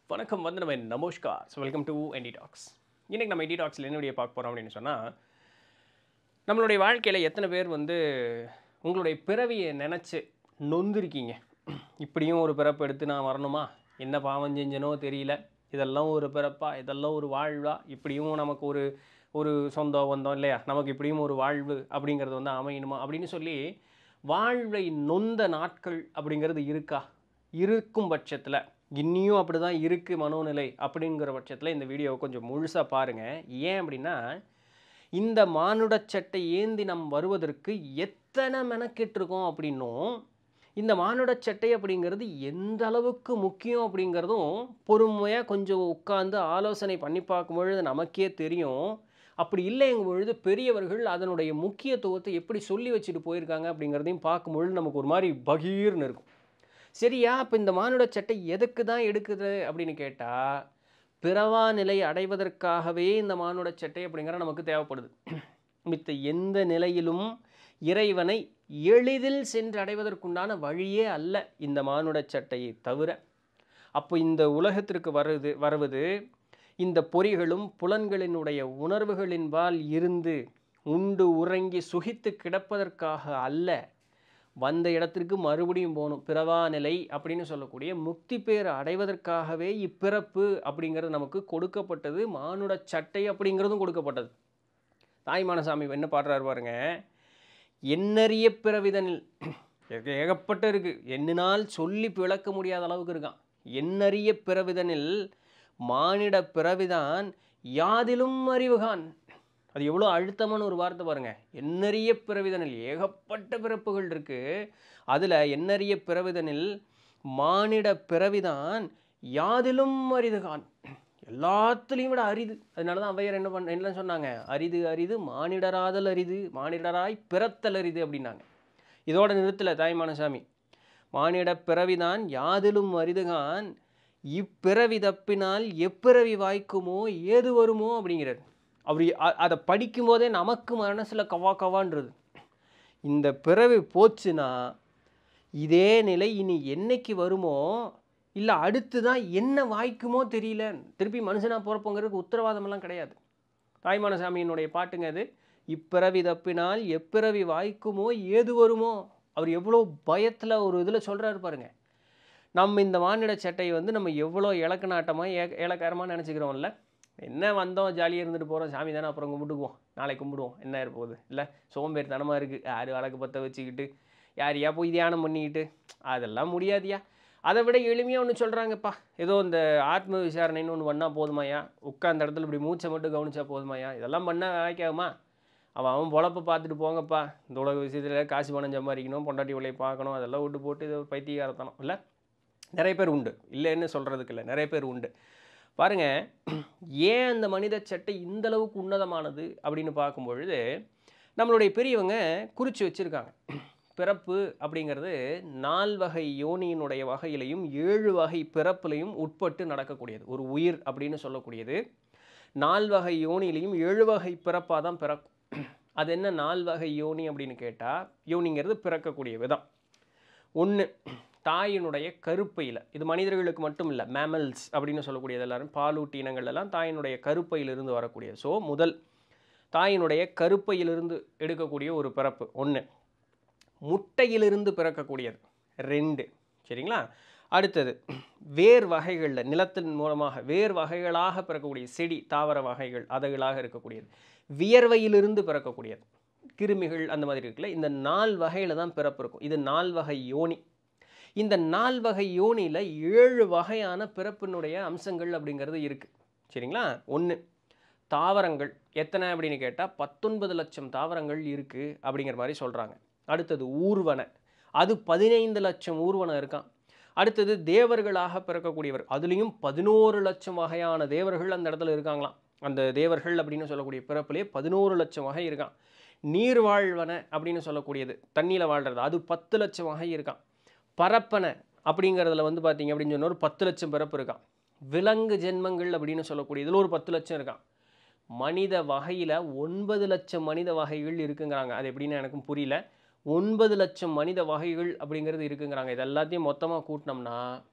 வணக்கம் வந்து நம்ம நமஸ்கார் so welcome to NT talks இன்றைக்கி நம்ம என்டி டாக்ஸில் என்ன வீடியோ பார்க்க போகிறோம் அப்படின்னு சொன்னால் நம்மளுடைய வாழ்க்கையில் எத்தனை பேர் வந்து உங்களுடைய பிறவியை நினச்சி நொந்திருக்கீங்க இப்படியும் ஒரு பிறப்பு எடுத்து நான் வரணுமா என்ன பாவம் செஞ்சனோ தெரியல இதெல்லாம் ஒரு பிறப்பா இதெல்லாம் ஒரு வாழ்வா இப்படியும் நமக்கு ஒரு ஒரு சொந்தம் வந்தோம் இல்லையா நமக்கு இப்படியும் ஒரு வாழ்வு அப்படிங்கிறது வந்து அமையணுமா அப்படின்னு சொல்லி வாழ்வை நொந்த நாட்கள் அப்படிங்கிறது இருக்கா இருக்கும் பட்சத்தில் இன்னியும் அப்படி தான் இருக்குது மனோநிலை அப்படிங்கிற பட்சத்தில் இந்த வீடியோவை கொஞ்சம் முழுசாக பாருங்கள் ஏன் அப்படின்னா இந்த மானுடச் சட்டை ஏந்தி நம் வருவதற்கு எத்தனை மெனக்கெட்டிருக்கோம் அப்படின்னும் இந்த மானுடச் சட்டை அப்படிங்கிறது எந்த அளவுக்கு முக்கியம் அப்படிங்கிறதும் பொறுமையாக கொஞ்சம் உட்காந்து ஆலோசனை பண்ணி பார்க்கும் பொழுது நமக்கே தெரியும் அப்படி இல்லைங்கும் பொழுது பெரியவர்கள் அதனுடைய முக்கியத்துவத்தை எப்படி சொல்லி வச்சுட்டு போயிருக்காங்க அப்படிங்கிறதையும் பார்க்கும் பொழுது நமக்கு ஒரு மாதிரி பகீர்னு இருக்கும் சரியா அப்போ இந்த மானுட சட்டை எதுக்கு தான் எடுக்குது அப்படின்னு கேட்டால் பிறவா நிலை அடைவதற்காகவே இந்த மானுட சட்டை அப்படிங்கிற நமக்கு தேவைப்படுது மித்த எந்த நிலையிலும் இறைவனை எளிதில் சென்று அடைவதற்குண்டான வழியே அல்ல இந்த மானுட சட்டையை தவிர அப்போ இந்த உலகத்திற்கு வருது வருவது இந்த பொறிகளும் புலன்களினுடைய உணர்வுகளின்பால் இருந்து உண்டு உறங்கி சுகித்து கிடப்பதற்காக அல்ல வந்த இடத்திற்கு மறுபடியும் போகணும் பிறவா நிலை அப்படின்னு சொல்லக்கூடிய முக்தி பேர் அடைவதற்காகவே இப்பிறப்பு அப்படிங்கிறது நமக்கு கொடுக்கப்பட்டது மானுட சட்டை அப்படிங்கிறதும் கொடுக்கப்பட்டது தாய்மானசாமி என்ன பாடுறாரு பாருங்க எண்ணறிய பிறவிதனில் ஏக- ஏகப்பட்ட இருக்கு எண்ணினால் சொல்லி விளக்க முடியாத அளவுக்கு இருக்கான் எண்ணறிய பிறவிதனில் மானிட பிறவிதான் யாதிலும் அறிவுகான் அது எவ்வளோ அழுத்தமான ஒரு வார்த்தை பாருங்க எண்ணறிய பிறவிதனில் ஏகப்பட்ட பிறப்புகள் இருக்கு அதில் எண்ணறிய பிறவிதனில் மானிட பிறவிதான் யாதிலும் அரிதுகான் எல்லாத்துலேயும் விட அரிது அதனால தான் ஔவையார் என்ன பண்ண என்ன சொன்னாங்க அரிது அரிது மானிடராதல் அரிது மானிடராய் பிறத்தல் அரிது அப்படின்னாங்க இதோட நிறுத்தல தாய்மானசாமி மானிட பிறவிதான் யாதிலும் அரிதுகான் இப்பிறவி தப்பினால் எப்பிறவி வாய்க்குமோ ஏது வருமோ அப்படிங்கிறார் அவர் அ- அதை படிக்கும்போதே நமக்கு மனசில் கவா கவான்றது இந்த பிறவி போச்சுன்னா இதே நிலை இனி என்னைக்கு வருமோ இல்லை அடுத்து தான் என்ன வாய்க்குமோ தெரியல திருப்பி மனுஷனாக பிறப்போங்கிறதுக்கு உத்தரவாதமெல்லாம் கிடையாது தாய்மானசாமியினுடைய பாட்டுங்க அது இப்பிறவி தப்பினால் எப்பிறவி வாய்க்குமோ ஏது வருமோ அவர் எவ்வளோ பயத்தில் ஒரு இதில் சொல்கிறாரு பாருங்க நம்ம இந்த மானிட சட்டையை வந்து நம்ம எவ்வளோ இலக்கநாட்டமாக ஏ இலக்காரமாக நினச்சிக்கிறோம்ல என்ன வந்தோம் ஜாலியாக இருந்துட்டு போகிறோம் சாமி தானே அப்புறம் கும்பிட்டுக்குவோம் நாளைக்கு கும்பிடுவோம் என்ன இருக்க போகுது இல்லை சோம்பேறித்தனமாக இருக்குது யார் வழக்கு பற்ற வச்சுக்கிட்டு யாரையா போய் தியானம் பண்ணிக்கிட்டு அதெல்லாம் முடியாதியா அதை விட எளிமையாக ஒன்று சொல்கிறாங்கப்பா ஏதோ இந்த ஆத்ம விசாரணைன்னு ஒன்று பண்ணால் போதுமாயா உட்காந்த இடத்துல இப்படி மூச்சை மட்டும் கவனிச்சா போதுமாயா இதெல்லாம் பண்ணால் வாய்க்காகுமா அவன் அவன் பொழப்ப பார்த்துட்டு போங்கப்பா இந்த உலக விஷயத்தில் காசு பணம் சம்பாதிக்கணும் பொண்டாட்டி விலையை பார்க்கணும் அதெல்லாம் விட்டு போட்டு இது ஒரு பைத்தியகாரத்தனம் இல்லை நிறைய பேர் உண்டு இல்லைன்னு சொல்கிறதுக்கு இல்லை நிறைய பேர் உண்டு பாருங்க ஏன் அந்த மனித சட்டை இந்த அளவுக்கு உன்னதமானது அப்படின்னு பார்க்கும் பொழுது நம்மளுடைய பெரியவங்க குறித்து வச்சுருக்காங்க பிறப்பு அப்படிங்கிறது நால்வகை யோனியினுடைய வகையிலையும் ஏழு வகை பிறப்புலையும் உட்பட்டு நடக்கக்கூடியது ஒரு உயிர் அப்படின்னு சொல்லக்கூடியது நால்வகை யோனியிலையும் ஏழு வகை பிறப்பாக தான் பிறக்கும் அது என்ன நால்வகை யோனி அப்படின்னு கேட்டால் யோனிங்கிறது பிறக்கக்கூடிய விதம் ஒன்று தாயினுடைய கருப்பையில் இது மனிதர்களுக்கு மட்டும் இல்லை மேமல்ஸ் அப்படின்னு சொல்லக்கூடியது எல்லாரும் பாலூட்டி இனங்கள் எல்லாம் தாயினுடைய கருப்பையிலிருந்து வரக்கூடியது ஸோ முதல் தாயினுடைய கருப்பையிலிருந்து எடுக்கக்கூடிய ஒரு பிறப்பு ஒன்று முட்டையிலிருந்து பிறக்கக்கூடியது ரெண்டு சரிங்களா அடுத்தது வேர் வகைகளில் நிலத்தின் மூலமாக வேர் வகைகளாக பிறக்கக்கூடிய செடி தாவர வகைகள் அதுகளாக இருக்கக்கூடியது வியர்வையிலிருந்து பிறக்கக்கூடியது கிருமிகள் அந்த மாதிரி இருக்குல்ல இந்த நால் வகையில் தான் பிறப்பு இருக்கும் இது நால் வகை யோனி இந்த நால் வகை யோனியில் ஏழு வகையான பிறப்பினுடைய அம்சங்கள் அப்படிங்கிறது இருக்குது சரிங்களா ஒன்று தாவரங்கள் எத்தனை அப்படின்னு கேட்டால் பத்தொன்பது லட்சம் தாவரங்கள் இருக்குது அப்படிங்கிற மாதிரி சொல்கிறாங்க அடுத்தது ஊர்வன அது பதினைந்து லட்சம் ஊர்வனம் இருக்கான் அடுத்தது தேவர்களாக பிறக்கக்கூடியவர் அதுலேயும் பதினோரு லட்சம் வகையான தேவர்கள் அந்த இடத்துல இருக்காங்களாம் அந்த தேவர்கள் அப்படின்னு சொல்லக்கூடிய பிறப்பிலே பதினோரு லட்சம் வகை இருக்கான் நீர்வாழ்வன அப்படின்னு சொல்லக்கூடியது தண்ணியில் வாழ்கிறது அது பத்து லட்சம் வகை இருக்கான் பரப்பன அப்படிங்கிறதுல வந்து பார்த்தீங்க அப்படின்னு சொன்ன ஒரு பத்து லட்சம் பிறப்பு இருக்கான் விலங்கு ஜென்மங்கள் அப்படின்னு சொல்லக்கூடிய இதில் ஒரு பத்து லட்சம் இருக்கான் மனித வகையில் ஒன்பது லட்சம் மனித வகைகள் இருக்குங்கிறாங்க அது எப்படின்னு எனக்கும் புரியல ஒன்பது லட்சம் மனித வகைகள் அப்படிங்கிறது இருக்குங்கிறாங்க இது எல்லாத்தையும் மொத்தமாக கூட்டினோம்னா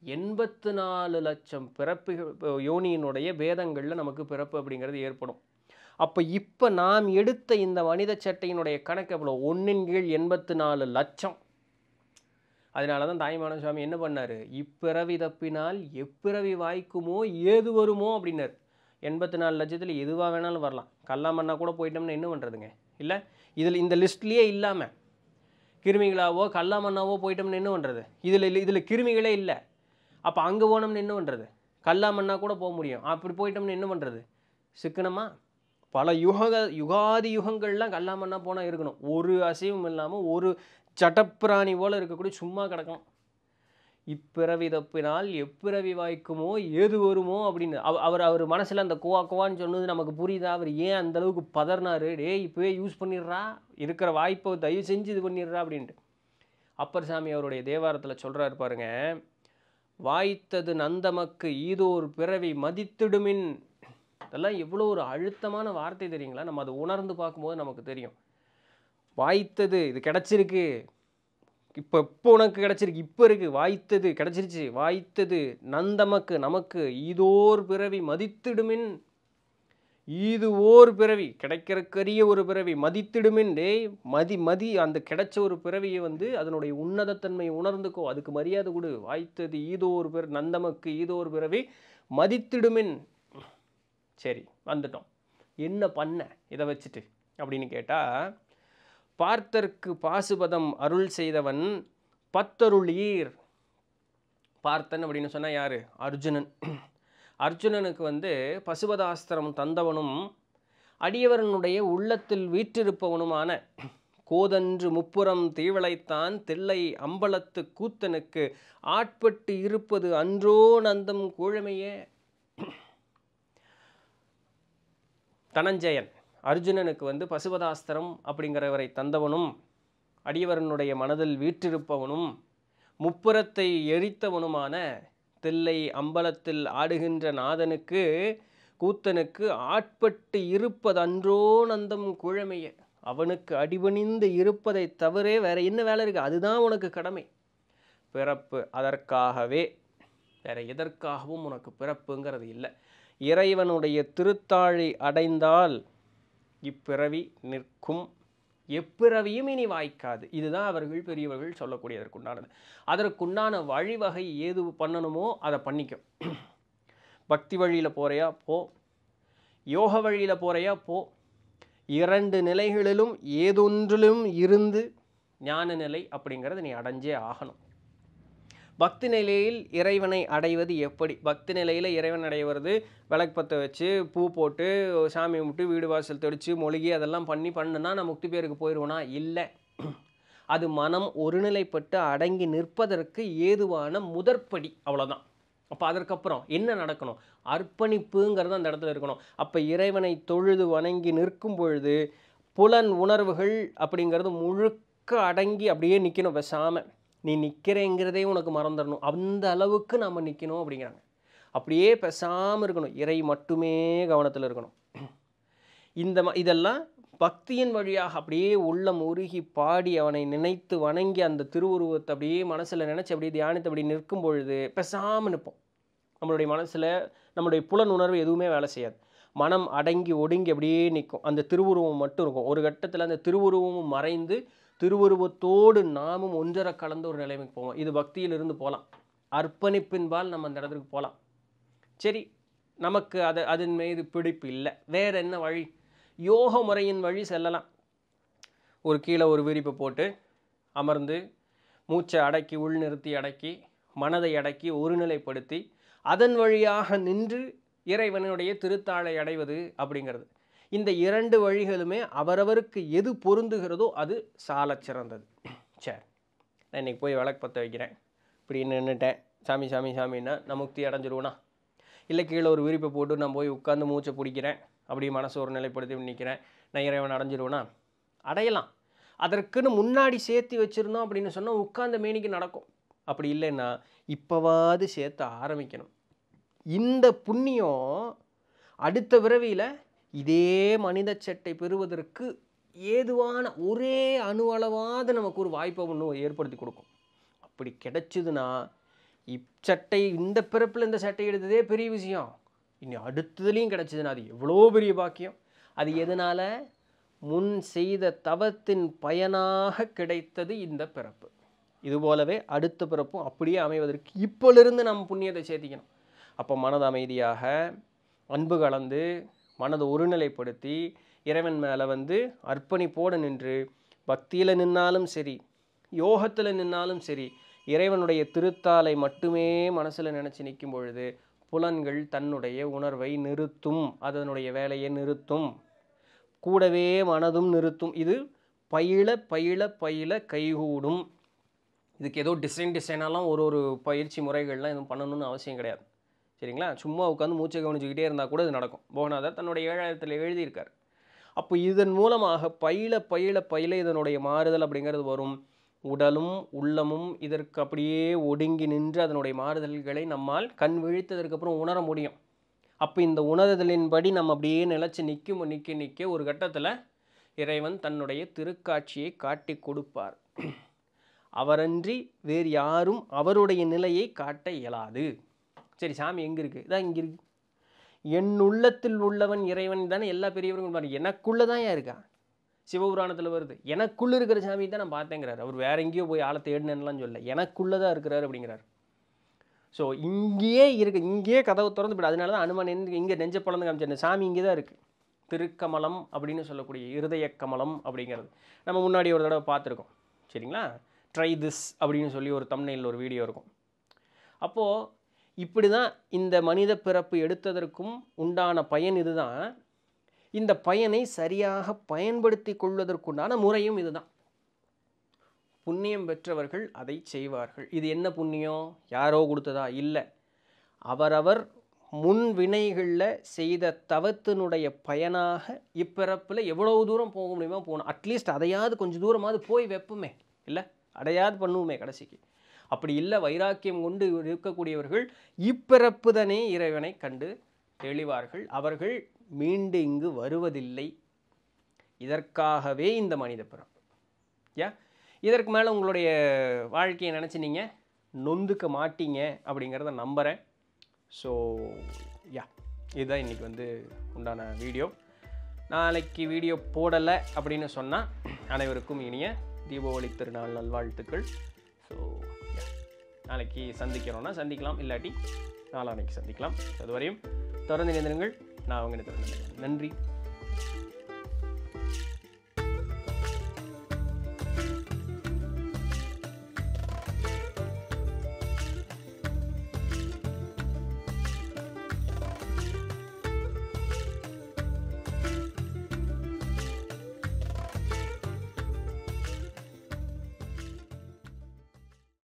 எண்பத்து நாலு லட்சம் பிறப்புகள் யோனியினுடைய வேதங்களில் நமக்கு பிறப்பு அப்படிங்கிறது ஏற்படும் அப்போ இப்போ நாம் எடுத்த இந்த மனித சட்டையினுடைய கணக்கு எவ்வளோ ஒன்றின் கீழ் எண்பத்து நாலு லட்சம் அதனால தான் தாய்மான சுவாமி என்ன பண்ணார் இப்பிறவி தப்பினால் எப்பிறவி வாய்க்குமோ ஏது வருமோ அப்படின்னார் எண்பத்தி நாலு லட்சத்தில் எதுவாக வேணாலும் வரலாம் கல்லாமண்ணா கூட போயிட்டோம்னா என்ன பண்ணுறதுங்க இல்லை இதில் இந்த லிஸ்ட்லேயே இல்லாமல் கிருமிகளாவோ கல்லாமண்ணாவோ போயிட்டோம்னு என்ன பண்ணுறது இதில் இதில் கிருமிகளே இல்லை அப்போ அங்கே போனோம்னு என்ன பண்ணுறது கல்லாமண்ணா கூட போக முடியும் அப்படி போயிட்டோம்னு என்ன பண்ணுறது சிக்கனமா பல யுக யுகாதி யுகங்கள்லாம் கல்லாமண்ணா போனால் இருக்கணும் ஒரு அசைவும் இல்லாமல் ஒரு சட்டப்பிராணி போல் இருக்கக்கூடிய சும்மா கிடக்கணும் இப்பிறவி தப்பினால் எப்பிறவி வாய்க்குமோ ஏது வருமோ அப்படின்னு அவ- அவர் அவர் மனசில் அந்த குவா குவான்னு சொன்னது நமக்கு புரியுதா அவர் ஏன் அந்த அளவுக்கு பதறினாரு டேய் இப்போவே யூஸ் பண்ணிடுறா இருக்கிற வாய்ப்பை தயவு செஞ்சு இது பண்ணிடுறா அப்படின்ட்டு அப்பர் சாமி அவருடைய தேவாரத்தில் சொல்கிறாரு பாருங்க வாய்த்தது நந்தமக்கு ஈதோர் பிறவி மதித்திடுமின் இதெல்லாம் எவ்வளோ ஒரு அழுத்தமான வார்த்தை தெரியுங்களா நம்ம அதை உணர்ந்து பார்க்கும்போது நமக்கு தெரியும் வாய்த்தது இது கிடச்சிருக்கு இப்போ இப்போ உனக்கு கிடச்சிருக்கு இப்போ இருக்குது வாய்த்தது கிடச்சிருச்சு வாய்த்தது நந்தமக்கு நமக்கு ஈதோர் பிறவி மதித்திடுமின் ஈது ஓர் பிறவி கிடைக்கிறக்கரிய ஒரு பிறவி மதித்திடுமின் டேய் மதி மதி அந்த கிடைச்ச ஒரு பிறவியை வந்து அதனுடைய உன்னதத்தன்மையை உணர்ந்துக்கோ அதுக்கு மரியாதை கொடு வாய்த்தது ஈதோ ஒரு பிற நந்தமக்கு ஈதோ ஒரு பிறவி மதித்திடுமின் சரி வந்துட்டோம் என்ன பண்ண இதை வச்சுட்டு அப்படின்னு கேட்டால் பார்த்தற்கு பாசுபதம் அருள் செய்தவன் பத்தருளீர் பார்த்தன் அப்படின்னு சொன்னால் யார் அர்ஜுனன் அர்ஜுனனுக்கு வந்து பசுபதாஸ்திரம் தந்தவனும் அடியவரனுடைய உள்ளத்தில் வீற்றிருப்பவனுமான கோதன்று முப்புறம் தீவளைத்தான் தில்லை அம்பலத்து கூத்தனுக்கு ஆட்பட்டு இருப்பது அன்றோ நந்தம் கூழமையே தனஞ்சயன் அர்ஜுனனுக்கு வந்து பசுபதாஸ்திரம் அப்படிங்கிறவரை தந்தவனும் அடியவரனுடைய மனதில் வீற்றிருப்பவனும் முப்புறத்தை எரித்தவனுமான தில்லை அம்பலத்தில் ஆடுகின்ற நாதனுக்கு கூத்தனுக்கு ஆட்பட்டு இருப்பதன்றோ நந்தம் குழமைய அவனுக்கு அடிபணிந்து இருப்பதை தவிரே வேற என்ன வேலை இருக்கு அதுதான் உனக்கு கடமை பிறப்பு அதற்காகவே வேற எதற்காகவும் உனக்கு பிறப்புங்கிறது இல்லை இறைவனுடைய திருத்தாழி அடைந்தால் இப்பிறவி நிற்கும் எப்பிறவியும் இனி வாய்க்காது இதுதான் அவர்கள் பெரியவர்கள் சொல்லக்கூடியதற்குண்டானது அதற்குண்டான வழிவகை ஏது பண்ணணுமோ அதை பண்ணிக்கோ பக்தி வழியில் போறியா போ யோக வழியில் போறியா போ இரண்டு நிலைகளிலும் ஏதொன்றிலும் இருந்து ஞான நிலை அப்படிங்கிறத நீ அடைஞ்சே ஆகணும் பக்தி நிலையில் இறைவனை அடைவது எப்படி பக்தி நிலையில் இறைவன் அடைவது விளக்கு பற்ற வச்சு பூ போட்டு சாமி கும்பிட்டு வீடு வாசல் தெளித்து மொழிகி அதெல்லாம் பண்ணி பண்ணுனா நான் முக்தி பேருக்கு போயிடுவேனா இல்லை அது மனம் ஒருநிலைப்பட்டு அடங்கி நிற்பதற்கு ஏதுவான முதற்படி அவ்வளோதான் அப்போ அதற்கப்புறம் என்ன நடக்கணும் அர்ப்பணிப்புங்கிறது அந்த இடத்துல இருக்கணும் அப்போ இறைவனை தொழுது வணங்கி நிற்கும் பொழுது புலன் உணர்வுகள் அப்படிங்கிறது முழுக்க அடங்கி அப்படியே நிற்கணும் பேசாமல் நீ நிற்கிறேங்கிறதே உனக்கு மறந்துடணும் அந்த அளவுக்கு நம்ம நிற்கணும் அப்படிங்கிறாங்க அப்படியே பேசாமல் இருக்கணும் இறை மட்டுமே கவனத்தில் இருக்கணும் இந்த ம இதெல்லாம் பக்தியின் வழியாக அப்படியே உள்ளம் உருகி பாடி அவனை நினைத்து வணங்கி அந்த திருவுருவத்தை அப்படியே மனசில் நினச்சி அப்படியே தியானித்து அப்படி நிற்கும் பொழுது பேசாமல் நிற்போம் நம்மளுடைய மனசில் நம்மளுடைய புலன் உணர்வு எதுவுமே வேலை செய்யாது மனம் அடங்கி ஒடுங்கி அப்படியே நிற்கும் அந்த திருவுருவம் மட்டும் இருக்கும் ஒரு கட்டத்தில் அந்த திருவுருவமும் மறைந்து திருவுருவத்தோடு நாமும் ஒன்றர கலந்த ஒரு நிலைமைக்கு போவோம் இது பக்தியில் இருந்து போகலாம் அர்ப்பணிப்பின்பால் நம்ம அந்த இடத்துக்கு போகலாம் சரி நமக்கு அது அதன் மீது பிடிப்பு இல்லை வேற என்ன வழி யோக முறையின் வழி செல்லலாம் ஒரு கீழே ஒரு விரிப்பை போட்டு அமர்ந்து மூச்சை அடக்கி உள் நிறுத்தி அடக்கி மனதை அடக்கி ஒருநிலைப்படுத்தி அதன் வழியாக நின்று இறைவனுடைய திருத்தாளை அடைவது அப்படிங்கிறது இந்த இரண்டு வழிகளுமே அவரவருக்கு எது பொருந்துகிறதோ அது சாலச் சிறந்தது சரி நான் இன்னைக்கு போய் விளக்கு பற்ற வைக்கிறேன் இப்படி நின்றுட்டேன் சாமி சாமி சாமின்னா நான் முக்தி அடைஞ்சிருவேனா இல்லை கீழே ஒரு விரிப்பை போட்டு நான் போய் உட்காந்து மூச்சை பிடிக்கிறேன் அப்படியே மனசு ஒரு நிலைப்படுத்தி நிற்கிறேன் நான் இறைவன் அடைஞ்சிருவேனா அடையலாம் அதற்குன்னு முன்னாடி சேர்த்து வச்சுருந்தோம் அப்படின்னு சொன்னால் உட்கார்ந்த மேனிக்கு நடக்கும் அப்படி இல்லைன்னா இப்போவாது சேர்த்து ஆரம்பிக்கணும் இந்த புண்ணியம் அடுத்த பிறவியில் இதே மனித சட்டை பெறுவதற்கு ஏதுவான ஒரே அணு அளவாவது நமக்கு ஒரு வாய்ப்பை ஒன்று ஏற்படுத்தி கொடுக்கும் அப்படி கிடைச்சதுன்னா இச்சட்டை இந்த பிறப்பில் இந்த சட்டை எடுத்ததே பெரிய விஷயம் இனி அடுத்ததுலேயும் கிடச்சிதுன்னா அது எவ்வளோ பெரிய பாக்கியம் அது எதனால் முன் செய்த தவத்தின் பயனாக கிடைத்தது இந்த பிறப்பு இதுபோலவே அடுத்த பிறப்பும் அப்படியே அமைவதற்கு இப்போலிருந்து நம்ம புண்ணியத்தை சேர்த்திக்கணும் அப்போ மனது அமைதியாக அன்பு கலந்து மனதை ஒருநிலைப்படுத்தி இறைவன் மேலே வந்து அர்ப்பணிப்போடு நின்று பக்தியில் நின்னாலும் சரி யோகத்தில் நின்னாலும் சரி இறைவனுடைய திருத்தாலை மட்டுமே மனசில் நினச்சி நிற்கும் பொழுது புலன்கள் தன்னுடைய உணர்வை நிறுத்தும் அதனுடைய வேலையை நிறுத்தும் கூடவே மனதும் நிறுத்தும் இது பயில பயில பயில கைகூடும் இதுக்கு ஏதோ டிசைன் டிசைனாலாம் ஒரு ஒரு பயிற்சி முறைகள்லாம் எதுவும் பண்ணணும்னு அவசியம் கிடையாது சரிங்களா சும்மா உட்காந்து மூச்சை கவனிச்சுக்கிட்டே இருந்தால் கூட இது நடக்கும் போகநாதர் தன்னுடைய ஏழாயிரத்தில் எழுதியிருக்கார் அப்போ இதன் மூலமாக பயில பயில பயில இதனுடைய மாறுதல் அப்படிங்கிறது வரும் உடலும் உள்ளமும் இதற்கு அப்படியே ஒடுங்கி நின்று அதனுடைய மாறுதல்களை நம்மால் கண் விழித்ததற்கு அப்புறம் உணர முடியும் அப்போ இந்த உணர்தலின்படி நம்ம அப்படியே நிலச்சி நிற்கும் நிற்க நிற்க ஒரு கட்டத்தில் இறைவன் தன்னுடைய திருக்காட்சியை காட்டி கொடுப்பார் அவரன்றி வேறு யாரும் அவருடைய நிலையை காட்ட இயலாது சரி சாமி எங்கே இருக்குது இதான் இங்கே இருக்கு என் உள்ளத்தில் உள்ளவன் இறைவன் தானே எல்லா பெரியவர்களும் பாருங்க எனக்குள்ளே தான் ஏன் இருக்கா சிவபுராணத்தில் வருது எனக்குள்ளே இருக்கிற சாமி தான் நான் பார்த்தேங்கிறார் அவர் வேற எங்கேயோ போய் ஆளை தேடினேன்லாம் சொல்ல எனக்குள்ளே தான் இருக்கிறார் அப்படிங்கிறார் ஸோ இங்கேயே இருக்கு இங்கேயே கதவு திறந்து போய்டு அதனால தான் அனுமன் இங்கே நெஞ்ச பழந்து காமிச்சேன் சாமி இங்கே தான் இருக்குது திருக்கமலம் அப்படின்னு சொல்லக்கூடிய இருதய கமலம் அப்படிங்கிறது நம்ம முன்னாடி ஒரு தடவை பார்த்துருக்கோம் சரிங்களா ட்ரை திஸ் அப்படின்னு சொல்லி ஒரு தம்னையில் ஒரு வீடியோ இருக்கும் அப்போது இப்படி தான் இந்த மனித பிறப்பு எடுத்ததற்கும் உண்டான பயன் இதுதான் இந்த பயனை சரியாக பயன்படுத்தி கொள்வதற்குண்டான முறையும் இதுதான் புண்ணியம் பெற்றவர்கள் அதை செய்வார்கள் இது என்ன புண்ணியம் யாரோ கொடுத்ததா இல்லை அவரவர் முன் வினைகளில் செய்த தவத்தினுடைய பயனாக இப்பிறப்பில் எவ்வளவு தூரம் போக முடியுமோ போகணும் அட்லீஸ்ட் அதையாவது கொஞ்சம் தூரமாவது போய் வைப்போமே இல்லை அடையாது பண்ணுவோமே கடைசிக்கு அப்படி இல்லை வைராக்கியம் கொண்டு இருக்கக்கூடியவர்கள் இப்பிறப்புதனே இறைவனை கண்டு தெளிவார்கள் அவர்கள் மீண்டு இங்கு வருவதில்லை இதற்காகவே இந்த மனித பிறப்பு யா இதற்கு மேலே உங்களுடைய வாழ்க்கையை நினச்சி நீங்கள் நொந்துக்க மாட்டீங்க அப்படிங்கிறத நம்புகிறேன் ஸோ யா இதுதான் இன்றைக்கி வந்து உண்டான வீடியோ நாளைக்கு வீடியோ போடலை அப்படின்னு சொன்னால் அனைவருக்கும் இனிய தீபாவளி திருநாள் நல்வாழ்த்துக்கள் ஸோ நாளைக்கு சந்திக்கிறோன்னா சந்திக்கலாம் இல்லாட்டி நாளானைக்கு சந்திக்கலாம் அதுவரையும் தொடர்ந்து நினைந்திருங்கள் நான் அவங்க நன்றி